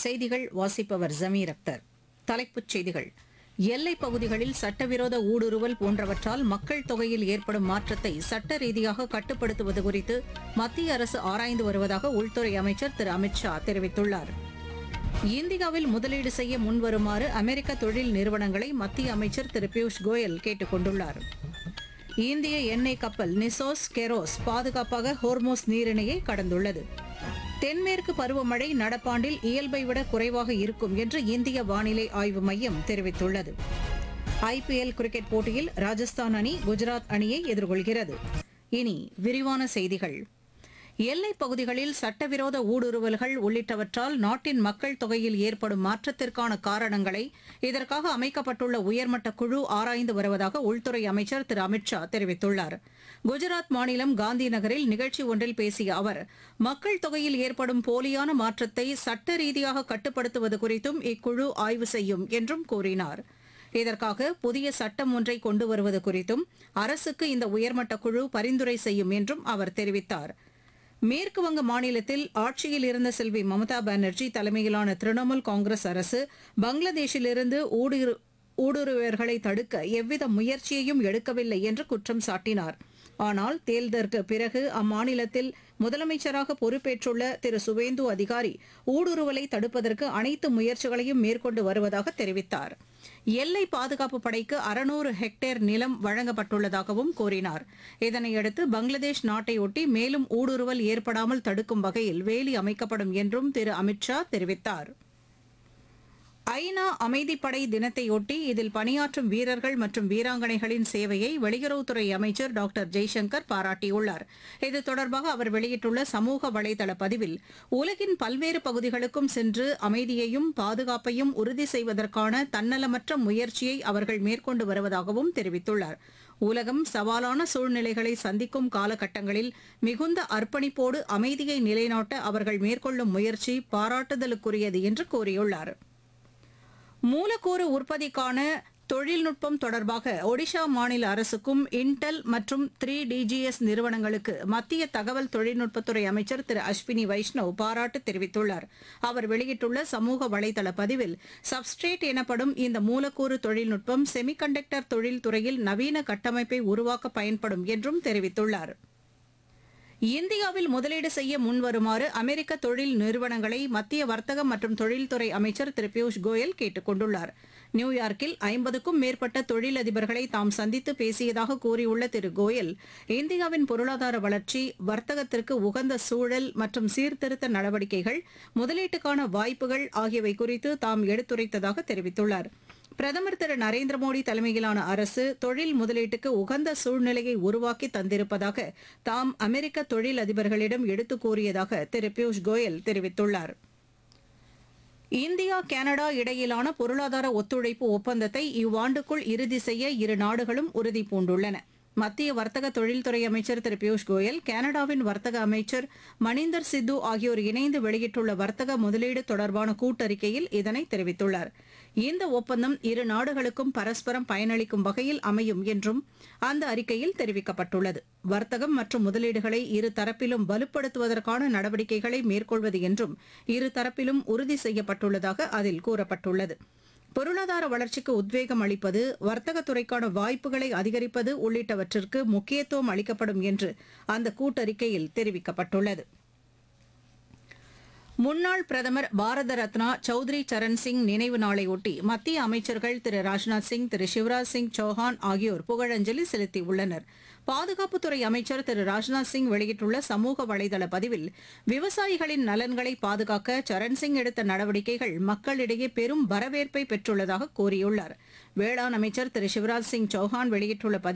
செய்திகள் வாசிப்பவர் ஜமீர் அக்தர் தலைப்புச் செய்திகள் எல்லைப் பகுதிகளில் சட்டவிரோத ஊடுருவல் போன்றவற்றால் மக்கள் தொகையில் ஏற்படும் மாற்றத்தை சட்ட ரீதியாக கட்டுப்படுத்துவது குறித்து மத்திய அரசு ஆராய்ந்து வருவதாக உள்துறை அமைச்சர் திரு அமித் ஷா தெரிவித்துள்ளார் இந்தியாவில் முதலீடு செய்ய முன்வருமாறு அமெரிக்க தொழில் நிறுவனங்களை மத்திய அமைச்சர் திரு பியூஷ் கோயல் கேட்டுக் கொண்டுள்ளார் இந்திய எண்ணெய் கப்பல் நிசோஸ் கெரோஸ் பாதுகாப்பாக ஹோர்மோஸ் நீரிணையை கடந்துள்ளது தென்மேற்கு பருவமழை நடப்பாண்டில் இயல்பை விட குறைவாக இருக்கும் என்று இந்திய வானிலை ஆய்வு மையம் தெரிவித்துள்ளது ஐபிஎல் கிரிக்கெட் போட்டியில் ராஜஸ்தான் அணி குஜராத் அணியை எதிர்கொள்கிறது இனி விரிவான செய்திகள் எல்லைப் பகுதிகளில் சட்டவிரோத ஊடுருவல்கள் உள்ளிட்டவற்றால் நாட்டின் மக்கள் தொகையில் ஏற்படும் மாற்றத்திற்கான காரணங்களை இதற்காக அமைக்கப்பட்டுள்ள உயர்மட்ட குழு ஆராய்ந்து வருவதாக உள்துறை அமைச்சர் திரு அமித் ஷா தெரிவித்துள்ளார் குஜராத் மாநிலம் காந்தி நகரில் நிகழ்ச்சி ஒன்றில் பேசிய அவர் மக்கள் தொகையில் ஏற்படும் போலியான மாற்றத்தை சட்ட ரீதியாக கட்டுப்படுத்துவது குறித்தும் இக்குழு ஆய்வு செய்யும் என்றும் கூறினார் இதற்காக புதிய சட்டம் ஒன்றை கொண்டு வருவது குறித்தும் அரசுக்கு இந்த உயர்மட்ட குழு பரிந்துரை செய்யும் என்றும் அவர் தெரிவித்தார் மேற்கு வங்க மாநிலத்தில் ஆட்சியில் இருந்த செல்வி மம்தா பானர்ஜி தலைமையிலான திரிணாமுல் காங்கிரஸ் அரசு பங்களாதேஷிலிருந்து ஊடுரு ஊடுருவர்களை தடுக்க எவ்வித முயற்சியையும் எடுக்கவில்லை என்று குற்றம் சாட்டினார் ஆனால் தேர்தலுக்கு பிறகு அம்மாநிலத்தில் முதலமைச்சராக பொறுப்பேற்றுள்ள திரு சுவேந்து அதிகாரி ஊடுருவலை தடுப்பதற்கு அனைத்து முயற்சிகளையும் மேற்கொண்டு வருவதாக தெரிவித்தார் எல்லை பாதுகாப்பு படைக்கு அறுநூறு ஹெக்டேர் நிலம் வழங்கப்பட்டுள்ளதாகவும் கூறினார் இதனையடுத்து பங்களாதேஷ் நாட்டையொட்டி மேலும் ஊடுருவல் ஏற்படாமல் தடுக்கும் வகையில் வேலி அமைக்கப்படும் என்றும் திரு அமித் ஷா தெரிவித்தார் ஐநா அமைதிப்படை தினத்தையொட்டி இதில் பணியாற்றும் வீரர்கள் மற்றும் வீராங்கனைகளின் சேவையை வெளியுறவுத்துறை அமைச்சர் டாக்டர் ஜெய்சங்கர் பாராட்டியுள்ளார் இது தொடர்பாக அவர் வெளியிட்டுள்ள சமூக வலைதள பதிவில் உலகின் பல்வேறு பகுதிகளுக்கும் சென்று அமைதியையும் பாதுகாப்பையும் உறுதி செய்வதற்கான தன்னலமற்ற முயற்சியை அவர்கள் மேற்கொண்டு வருவதாகவும் தெரிவித்துள்ளார் உலகம் சவாலான சூழ்நிலைகளை சந்திக்கும் காலகட்டங்களில் மிகுந்த அர்ப்பணிப்போடு அமைதியை நிலைநாட்ட அவர்கள் மேற்கொள்ளும் முயற்சி பாராட்டுதலுக்குரியது என்று கூறியுள்ளார் மூலக்கூறு உற்பத்திக்கான தொழில்நுட்பம் தொடர்பாக ஒடிஷா மாநில அரசுக்கும் இன்டெல் மற்றும் த்ரீ டிஜிஎஸ் நிறுவனங்களுக்கு மத்திய தகவல் தொழில்நுட்பத்துறை அமைச்சர் திரு அஸ்வினி வைஷ்ணவ் பாராட்டு தெரிவித்துள்ளார் அவர் வெளியிட்டுள்ள சமூக வலைதள பதிவில் சப்ஸ்ட்ரேட் எனப்படும் இந்த மூலக்கூறு தொழில்நுட்பம் செமிகண்டக்டர் தொழில்துறையில் நவீன கட்டமைப்பை உருவாக்க பயன்படும் என்றும் தெரிவித்துள்ளார் இந்தியாவில் முதலீடு செய்ய முன்வருமாறு அமெரிக்க தொழில் நிறுவனங்களை மத்திய வர்த்தகம் மற்றும் தொழில்துறை அமைச்சர் திரு பியூஷ் கோயல் கேட்டுக் கொண்டுள்ளார் நியூயார்க்கில் ஐம்பதுக்கும் மேற்பட்ட தொழிலதிபர்களை தாம் சந்தித்து பேசியதாக கூறியுள்ள திரு கோயல் இந்தியாவின் பொருளாதார வளர்ச்சி வர்த்தகத்திற்கு உகந்த சூழல் மற்றும் சீர்திருத்த நடவடிக்கைகள் முதலீட்டுக்கான வாய்ப்புகள் ஆகியவை குறித்து தாம் எடுத்துரைத்ததாக தெரிவித்துள்ளார் பிரதமர் திரு நரேந்திர மோடி தலைமையிலான அரசு தொழில் முதலீட்டுக்கு உகந்த சூழ்நிலையை உருவாக்கி தந்திருப்பதாக தாம் அமெரிக்க தொழில் அதிபர்களிடம் எடுத்துக் கூறியதாக திரு பியூஷ் கோயல் தெரிவித்துள்ளார் இந்தியா கனடா இடையிலான பொருளாதார ஒத்துழைப்பு ஒப்பந்தத்தை இவ்வாண்டுக்குள் இறுதி செய்ய இரு நாடுகளும் உறுதி பூண்டுள்ளன மத்திய வர்த்தக தொழில்துறை அமைச்சர் திரு பியூஷ் கோயல் கனடாவின் வர்த்தக அமைச்சர் மணிந்தர் சித்து ஆகியோர் இணைந்து வெளியிட்டுள்ள வர்த்தக முதலீடு தொடர்பான கூட்டறிக்கையில் இதனை தெரிவித்துள்ளார் இந்த ஒப்பந்தம் இரு நாடுகளுக்கும் பரஸ்பரம் பயனளிக்கும் வகையில் அமையும் என்றும் அந்த அறிக்கையில் தெரிவிக்கப்பட்டுள்ளது வர்த்தகம் மற்றும் முதலீடுகளை இரு தரப்பிலும் வலுப்படுத்துவதற்கான நடவடிக்கைகளை மேற்கொள்வது என்றும் இரு தரப்பிலும் உறுதி செய்யப்பட்டுள்ளதாக அதில் கூறப்பட்டுள்ளது பொருளாதார வளர்ச்சிக்கு உத்வேகம் அளிப்பது வர்த்தகத்துறைக்கான வாய்ப்புகளை அதிகரிப்பது உள்ளிட்டவற்றிற்கு முக்கியத்துவம் அளிக்கப்படும் என்று அந்த கூட்டறிக்கையில் தெரிவிக்கப்பட்டுள்ளது முன்னாள் பிரதமர் பாரத ரத்னா சௌத்ரி சரண் சிங் நினைவு நாளையொட்டி மத்திய அமைச்சர்கள் திரு ராஜ்நாத் சிங் திரு சிவராஜ் சிங் சௌஹான் ஆகியோர் புகழஞ்சலி செலுத்தியுள்ளனர் பாதுகாப்புத்துறை அமைச்சர் திரு ராஜ்நாத் சிங் வெளியிட்டுள்ள சமூக வலைதள பதிவில் விவசாயிகளின் நலன்களை பாதுகாக்க சரண் சிங் எடுத்த நடவடிக்கைகள் மக்களிடையே பெரும் வரவேற்பை பெற்றுள்ளதாக கூறியுள்ளார் வேளாண் அமைச்சர் திரு சிவராஜ் சிங் சௌஹான் வெளியிட்டுள்ள பதிவில்